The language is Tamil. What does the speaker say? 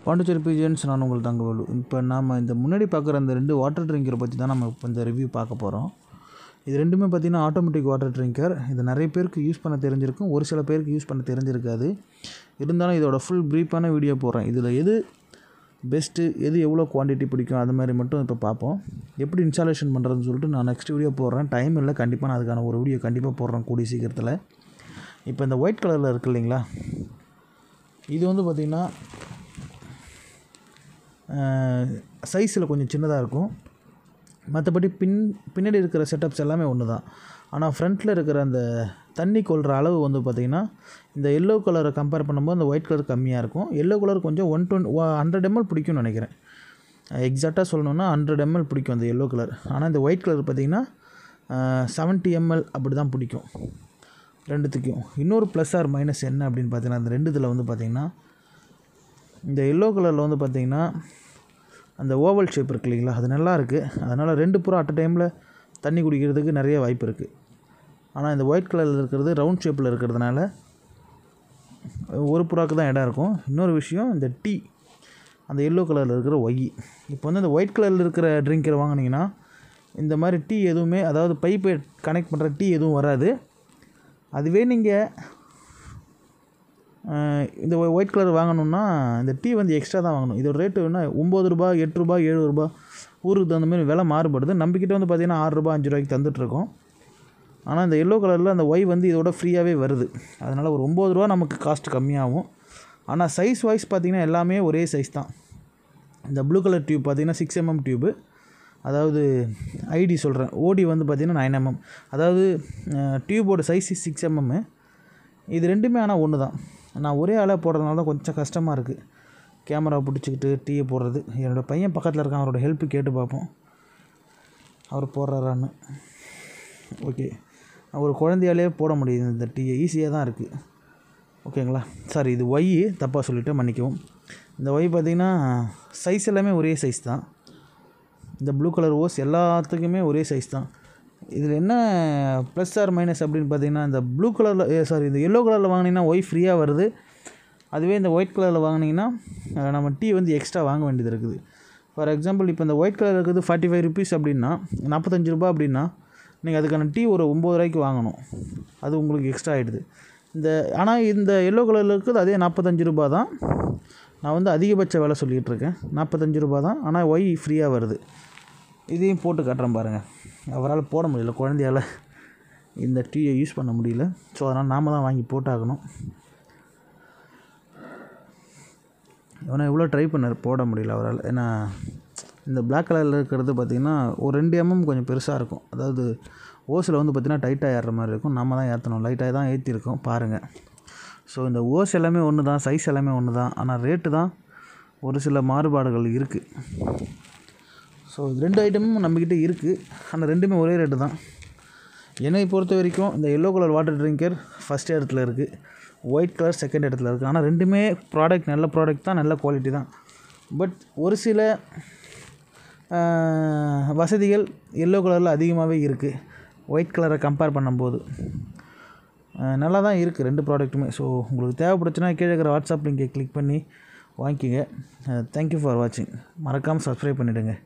பாண்டிச்சேரி பிஜிஎன்ஸ் நான் உங்கள் தங்கவேலு இப்போ நாம் இந்த முன்னாடி பார்க்குற அந்த ரெண்டு வாட்டர் ட்ரிங்கரை பற்றி தான் நம்ம இப்போ இந்த ரிவ்யூ பார்க்க போகிறோம் இது ரெண்டுமே பார்த்திங்கன்னா ஆட்டோமேட்டிக் வாட்டர் ட்ரிங்கர் இது நிறைய பேருக்கு யூஸ் பண்ண தெரிஞ்சிருக்கும் ஒரு சில பேருக்கு யூஸ் பண்ண தெரிஞ்சிருக்காது இருந்தாலும் இதோட ஃபுல் ப்ரீஃபான வீடியோ போடுறேன் இதில் எது பெஸ்ட்டு எது எவ்வளோ குவான்டிட்டி பிடிக்கும் அது மாதிரி மட்டும் இப்போ பார்ப்போம் எப்படி இன்ஸ்டாலேஷன் பண்ணுறதுன்னு சொல்லிட்டு நான் நெக்ஸ்ட் வீடியோ போடுறேன் டைம் இல்லை கண்டிப்பாக நான் அதுக்கான ஒரு வீடியோ கண்டிப்பாக போடுறேன் கூடிய சீக்கிரத்தில் இப்போ இந்த ஒயிட் கலரில் இருக்கு இல்லைங்களா இது வந்து பார்த்திங்கன்னா சைஸில் கொஞ்சம் சின்னதாக இருக்கும் மற்றபடி பின் பின்னாடி இருக்கிற செட்டப்ஸ் எல்லாமே ஒன்று தான் ஆனால் ஃப்ரண்ட்டில் இருக்கிற அந்த தண்ணி கொள்கிற அளவு வந்து பார்த்திங்கன்னா இந்த எல்லோ கலரை கம்பேர் பண்ணும்போது அந்த ஒயிட் கலர் கம்மியாக இருக்கும் எல்லோ கலர் கொஞ்சம் ஒன் டுவெண்ட் ஹண்ட்ரட் எம்எல் பிடிக்கும்னு நினைக்கிறேன் எக்ஸாக்டாக சொல்லணுன்னா ஹண்ட்ரட் எம்எல் பிடிக்கும் அந்த எல்லோ கலர் ஆனால் இந்த ஒயிட் கலர் பார்த்திங்கன்னா செவன்ட்டி எம்எல் அப்படி தான் பிடிக்கும் ரெண்டுத்துக்கும் இன்னொரு ப்ளஸ் ஆர் மைனஸ் என்ன அப்படின்னு பார்த்தீங்கன்னா அந்த ரெண்டு இதில் வந்து பார்த்திங்கன்னா இந்த எல்லோ கலரில் வந்து பார்த்திங்கன்னா அந்த ஓவல் ஷேப் இருக்கு இல்லைங்களா அது நல்லா இருக்குது அதனால் ரெண்டு புறா அட் டைமில் தண்ணி குடிக்கிறதுக்கு நிறைய வாய்ப்பு இருக்குது ஆனால் இந்த ஒயிட் கலரில் இருக்கிறது ரவுண்ட் ஷேப்பில் இருக்கிறதுனால ஒரு புறாக்கு தான் இடம் இருக்கும் இன்னொரு விஷயம் இந்த டீ அந்த எல்லோ கலரில் இருக்கிற ஒய் இப்போ வந்து இந்த ஒயிட் கலரில் இருக்கிற ட்ரிங்கர் வாங்கினீங்கன்னா இந்த மாதிரி டீ எதுவுமே அதாவது பைப்பை கனெக்ட் பண்ணுற டீ எதுவும் வராது அதுவே நீங்கள் இந்த ஒயிட் கலர் வாங்கணுன்னா இந்த டீ வந்து எக்ஸ்ட்ரா தான் வாங்கணும் இதோட ரேட்டு என்ன ஒம்பது ரூபா எட்டு ரூபா ஏழு ரூபா ஊருக்கு தகுந்த மாதிரி விலை மாறுபடுது நம்மக்கிட்ட வந்து பார்த்திங்கன்னா ஆறு ரூபா அஞ்சு ரூபாய்க்கு தந்துட்டுருக்கோம் ஆனால் இந்த எல்லோ கலரில் அந்த ஒய் வந்து இதோட ஃப்ரீயாகவே வருது அதனால் ஒரு ஒம்பது ரூபா நமக்கு காஸ்ட் கம்மியாகும் ஆனால் சைஸ் வைஸ் பார்த்திங்கன்னா எல்லாமே ஒரே சைஸ் தான் இந்த ப்ளூ கலர் டியூப் பார்த்திங்கன்னா சிக்ஸ் எம்எம் டியூபு அதாவது ஐடி சொல்கிறேன் ஓடி வந்து பார்த்திங்கன்னா நைன் எம்எம் அதாவது டியூபோட சைஸ் சிக்ஸ் எம்எம்மு இது ரெண்டுமே ஆனால் ஒன்று தான் நான் ஒரே ஆளாக போடுறதுனால தான் கொஞ்சம் கஷ்டமாக இருக்குது கேமரா பிடிச்சிக்கிட்டு டீயை போடுறது என்னோடய பையன் பக்கத்தில் இருக்கான் அவரோட ஹெல்ப்பு கேட்டு பார்ப்போம் அவர் போடுறாரான்னு ஓகே ஒரு குழந்தையாலே போட முடியுது இந்த டீயை ஈஸியாக தான் இருக்குது ஓகேங்களா சாரி இது ஒய் தப்பாக சொல்லிவிட்டு மன்னிக்கவும் இந்த ஒய் பார்த்திங்கன்னா சைஸ் எல்லாமே ஒரே சைஸ் தான் இந்த ப்ளூ கலர் ஓஸ் எல்லாத்துக்குமே ஒரே சைஸ் தான் இதில் என்ன ப்ளஸ் ஆர் மைனஸ் அப்படின்னு பார்த்தீங்கன்னா இந்த ப்ளூ கலரில் சாரி இந்த எல்லோ கலரில் வாங்கினீங்கன்னா ஒய் ஃப்ரீயாக வருது அதுவே இந்த ஒயிட் கலரில் வாங்கினீங்கன்னா நம்ம டீ வந்து எக்ஸ்ட்ரா வாங்க வேண்டியது இருக்குது ஃபார் எக்ஸாம்பிள் இப்போ இந்த ஒயிட் கலர் இருக்குது ஃபார்ட்டி ஃபைவ் ருபீஸ் அப்படின்னா நாற்பத்தஞ்சு ரூபா அப்படின்னா நீங்கள் அதுக்கான டீ ஒரு ஒம்பது ரூபாய்க்கு வாங்கணும் அது உங்களுக்கு எக்ஸ்ட்ரா ஆகிடுது இந்த ஆனால் இந்த எல்லோ கலரில் இருக்குது அதே நாற்பத்தஞ்சு ரூபா தான் நான் வந்து அதிகபட்ச விலை சொல்லிகிட்டு இருக்கேன் நாற்பத்தஞ்சு ரூபா தான் ஆனால் ஒய் ஃப்ரீயாக வருது இதையும் போட்டு காட்டுறேன் பாருங்கள் அவரால் போட முடியல குழந்தையால் இந்த டீயை யூஸ் பண்ண முடியல ஸோ அதனால் நாம் தான் வாங்கி போட்டாகணும் இவனை எவ்வளோ ட்ரை பண்ணார் போட முடியல அவரால் ஏன்னா இந்த பிளாக் கலரில் இருக்கிறது பார்த்திங்கன்னா ஒரு ரெண்டு எம்எம் கொஞ்சம் பெருசாக இருக்கும் அதாவது ஓஸில் வந்து பார்த்திங்கன்னா டைட்டாக ஏறுற மாதிரி இருக்கும் நம்ம தான் ஏற்றணும் லைட்டாக தான் ஏற்றிருக்கோம் பாருங்கள் ஸோ இந்த ஓஸ் எல்லாமே ஒன்று தான் சைஸ் எல்லாமே ஒன்று தான் ஆனால் ரேட்டு தான் ஒரு சில மாறுபாடுகள் இருக்குது ஸோ ரெண்டு ஐட்டமும் நம்மக்கிட்ட இருக்குது ஆனால் ரெண்டுமே ஒரே ரேட்டு தான் என்னை பொறுத்த வரைக்கும் இந்த yellow colour water drinker first இடத்துல இருக்குது ஒயிட் கலர் செகண்ட் இடத்துல இருக்குது ஆனால் ரெண்டுமே ப்ராடக்ட் நல்ல ப்ராடக்ட் தான் நல்ல குவாலிட்டி தான் பட் ஒரு சில வசதிகள் எல்லோ கலரில் அதிகமாகவே இருக்குது ஒயிட் கலரை கம்பேர் பண்ணும்போது நல்லா தான் இருக்குது ரெண்டு ப்ராடக்ட்டுமே ஸோ உங்களுக்கு தேவைப்படுச்சுன்னா கீழே இருக்கிற வாட்ஸ்அப் லிங்கை கிளிக் பண்ணி வாங்கிக்கோங்க தேங்க்யூ ஃபார் வாட்சிங் மறக்காமல் சப்ஸ்கிரைப் பண்ணிவிடுங்க